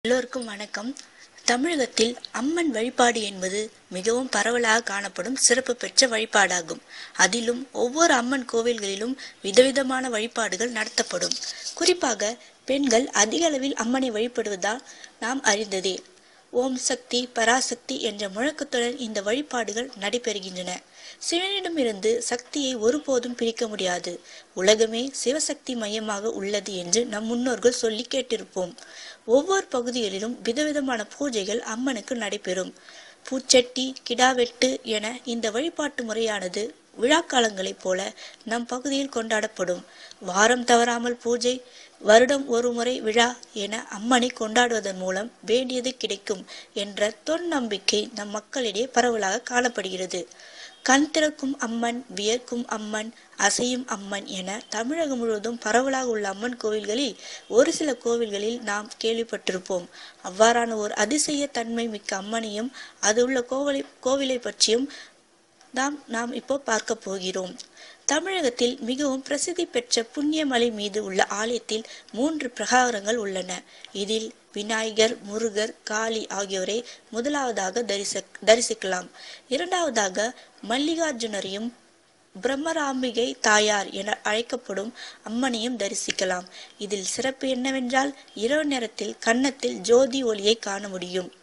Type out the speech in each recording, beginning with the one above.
எல்லோருக்கும் வணக்கம் தமிழகத்தில் அம்மன் வழிபாடு என்பது மிகவும் பரவலாக காணப்படும் சிறப்பு பெற்ற வழிபாடாகும் அதிலும் ஒவ்வொரு அம்மன் கோவில்களிலும் விதவிதமான வழிபாடுகள் நடத்தப்படும் குறிப்பாக பெண்கள் அதிக அளவில் அம்மனை வழிபடுவதால் நாம் அறிந்ததே ஓம் சக்தி பராசக்தி என்ற முழக்கத்துடன் இந்த வழிபாடுகள் நடைபெறுகின்றன சிவனிடமிருந்து சக்தியை ஒருபோதும் பிரிக்க முடியாது உலகமே சிவசக்தி மையமாக உள்ளது என்று நம் முன்னோர்கள் சொல்லி கேட்டிருப்போம் ஒவ்வொரு பகுதிகளிலும் விதவிதமான பூஜைகள் அம்மனுக்கு நடைபெறும் பூச்சட்டி கிடாவெட்டு என இந்த வழிபாட்டு முறையானது விழாக்காலங்களைப் போல நம் பகுதியில் கொண்டாடப்படும் வாரம் தவறாமல் பூஜை வருடம் ஒரு முறை விழா என அம்மனை கொண்டாடுவதன் மூலம் வேண்டியது கிடைக்கும் என்ற தொன்னம்பிக்கை நம் மக்களிடையே பரவலாக காணப்படுகிறது கண் திறக்கும் அம்மன் வியர்க்கும் அம்மன் அசையும் அம்மன் என தமிழகம் முழுவதும் பரவலாக உள்ள அம்மன் கோவில்களில் ஒரு சில கோவில்களில் நாம் கேள்விப்பட்டிருப்போம் அவ்வாறான ஒரு அதிசய தன்மை மிக்க அம்மனையும் அது உள்ள கோவிலை கோவிலை பற்றியும் நாம் நாம் இப்போ பார்க்க போகிறோம் தமிழகத்தில் மிகவும் பிரசித்தி பெற்ற புண்ணியமலை மீது உள்ள ஆலயத்தில் மூன்று பிரகாரங்கள் உள்ளன இதில் விநாயகர் முருகர் காளி ஆகியோரை முதலாவதாக தரிச தரிசிக்கலாம் இரண்டாவதாக மல்லிகார்ஜுனரையும் பிரம்மராம்பிகை தாயார் என அழைக்கப்படும் அம்மனையும் தரிசிக்கலாம் இதில் சிறப்பு என்னவென்றால் இரவு நேரத்தில் கன்னத்தில் ஜோதி ஒளியை காண முடியும்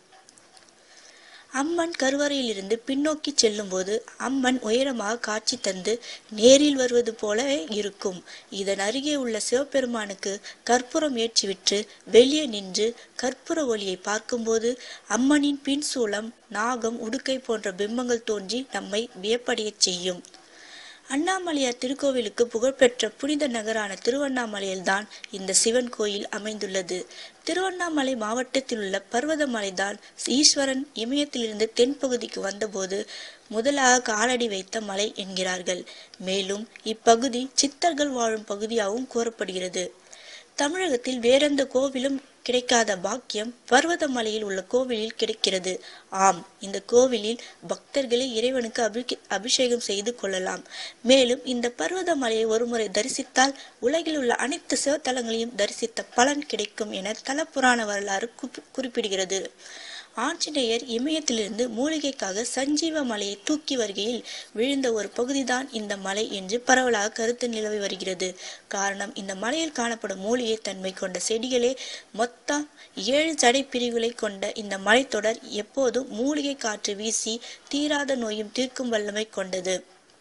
அம்மன் கருவறையிலிருந்து பின்னோக்கி செல்லும்போது அம்மன் உயரமாக காட்சி தந்து நேரில் வருவது போலவே இருக்கும் இதன் அருகே உள்ள சிவபெருமானுக்கு கற்பூரம் ஏற்றிவிட்டு வெளியே நின்று கற்பூர ஒளியை பார்க்கும்போது அம்மனின் பின் சூளம் நாகம் உடுக்கை போன்ற பிம்பங்கள் தோன்றி நம்மை வியப்படையச் செய்யும் அண்ணாமலையார் திருக்கோவிலுக்கு புகழ்பெற்ற புனித நகரான திருவண்ணாமலையில்தான் இந்த சிவன் கோயில் அமைந்துள்ளது திருவண்ணாமலை மாவட்டத்தில் உள்ள பர்வதமலைதான் ஈஸ்வரன் இமயத்திலிருந்து தென்பகுதிக்கு வந்தபோது முதலாக காலடி வைத்த மலை என்கிறார்கள் மேலும் இப்பகுதி சித்தர்கள் வாழும் பகுதியாகவும் கூறப்படுகிறது தமிழகத்தில் வேறெந்த கோவிலும் கிடைக்காத பாக்கியம் பர்வதமலையில் உள்ள கோவிலில் கிடைக்கிறது ஆம் இந்த கோவிலில் பக்தர்களே இறைவனுக்கு அபி அபிஷேகம் செய்து கொள்ளலாம் மேலும் இந்த பர்வதமலையை ஒருமுறை தரிசித்தால் உலகில் உள்ள அனைத்து சிவத்தலங்களையும் தரிசித்த பலன் கிடைக்கும் என தலப்புராண வரலாறு குறிப்பிடுகிறது ஆஞ்சநேயர் இமயத்திலிருந்து மூலிகைக்காக சஞ்சீவ மலையை தூக்கி வருகையில் விழுந்த ஒரு பகுதிதான் இந்த மலை என்று பரவலாக கருத்து நிலவி வருகிறது காரணம் இந்த மலையில் காணப்படும் மூலிகை தன்மை கொண்ட செடிகளே மொத்தம் ஏழு ஜடை பிரிவுகளை கொண்ட இந்த மலைத்தொடர் எப்போதும் மூலிகை காற்று வீசி தீராத நோயும் தீர்க்கும் வல்லமை கொண்டது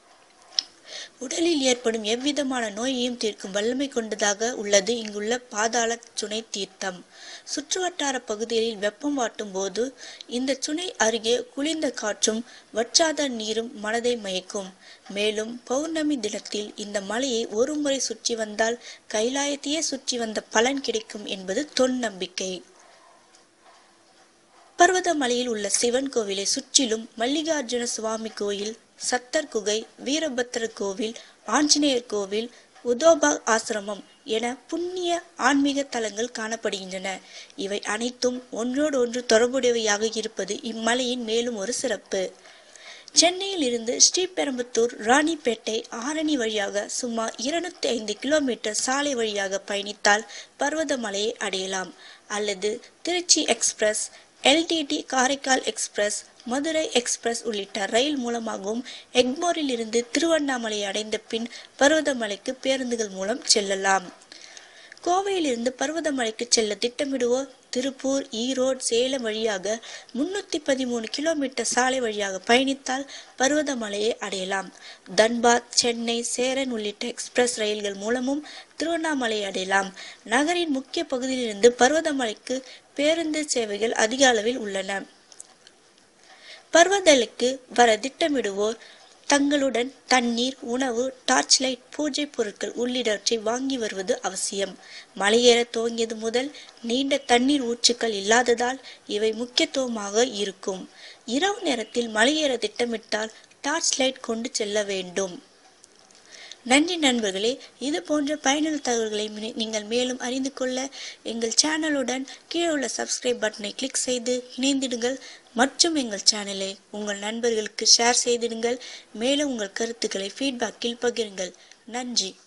உடலில் ஏற்படும் எவ்விதமான நோயையும் தீர்க்கும் வல்லமை கொண்டதாக உள்ளது இங்குள்ள பாதாள சுனை தீர்த்தம் சுற்றுவட்டார பகுதிகளில் வெப்பம் வாட்டும் போது இந்த சுனை அருகே குளிர்ந்த காற்றும் வற்றாத நீரும் மனதை மயக்கும் மேலும் பௌர்ணமி தினத்தில் இந்த மலையை ஒரு முறை சுற்றி வந்தால் கைலாயத்தையே சுற்றி வந்த பலன் கிடைக்கும் என்பது தொன் நம்பிக்கை பர்வதமலையில் உள்ள சிவன் கோவிலை சுற்றிலும் மல்லிகார்ஜுன சுவாமி கோயில் சத்தர் குகை வீரபத்திரர் கோவில் ஆஞ்சநேயர் கோவில் உதோபா ஆசிரமம் என புண்ணிய ஆன்மீக தலங்கள் காணப்படுகின்றன இவை அனைத்தும் ஒன்றோடு ஒன்று தொடர்புடையவையாக இருப்பது இம்மலையின் மேலும் ஒரு சிறப்பு சென்னையில் இருந்து ஸ்ரீபெரும்புத்தூர் ராணிப்பேட்டை ஆரணி வழியாக சுமார் இருநூத்தி ஐந்து கிலோமீட்டர் சாலை வழியாக பயணித்தால் பர்வதமலையை அடையலாம் அல்லது Trichy express LTT Karaikal express Madurai express உள்ளிட்ட ரயில் மூலமாகவும் எக்மோரில் இருந்து திருவண்ணாமலை அடைந்த பின் பர்வதமலைக்கு பேருந்துகள் மூலம் செல்லலாம் கோவையிலிருந்து பர்வதமலைக்கு செல்ல திட்டமிடுவோர் திருப்பூர் ஈரோடு சேலம் வழியாக முன்னூத்தி பதிமூணு கிலோமீட்டர் சாலை வழியாக பயணித்தால் பர்வதமலையை அடையலாம் தன்பாத் சென்னை சேரன் உள்ளிட்ட எக்ஸ்பிரஸ் ரயில்கள் மூலமும் திருவண்ணாமலை அடையலாம் நகரின் முக்கிய பகுதியிலிருந்து பர்வதமலைக்கு பேருந்து சேவைகள் அதிக அளவில் உள்ளன பர்வதலுக்கு வர திட்டமிடுவோர் தங்களுடன் தண்ணீர் உணவு டார்ச் லைட் பூஜை பொருட்கள் உள்ளிட்டவற்றை வாங்கி வருவது அவசியம் மலையேற துவங்கியது முதல் நீண்ட தண்ணீர் ஊற்றுக்கள் இல்லாததால் இவை முக்கியத்துவமாக இருக்கும் இரவு நேரத்தில் மலையேற திட்டமிட்டால் டார்ச் லைட் கொண்டு செல்ல வேண்டும் நன்றி நண்பர்களே இது போன்ற பயனுள்ள தகவல்களை நீங்கள் மேலும் அறிந்து கொள்ள எங்கள் சேனலுடன் கீழே உள்ள சப்ஸ்கிரைப் பட்டனை கிளிக் செய்து இணைந்திடுங்கள் மற்றும் எங்கள் சேனலை உங்கள் நண்பர்களுக்கு ஷேர் செய்திடுங்கள் மேலும் உங்கள் கருத்துக்களை ஃபீட்பேக்கில் பகிருங்கள் நன்றி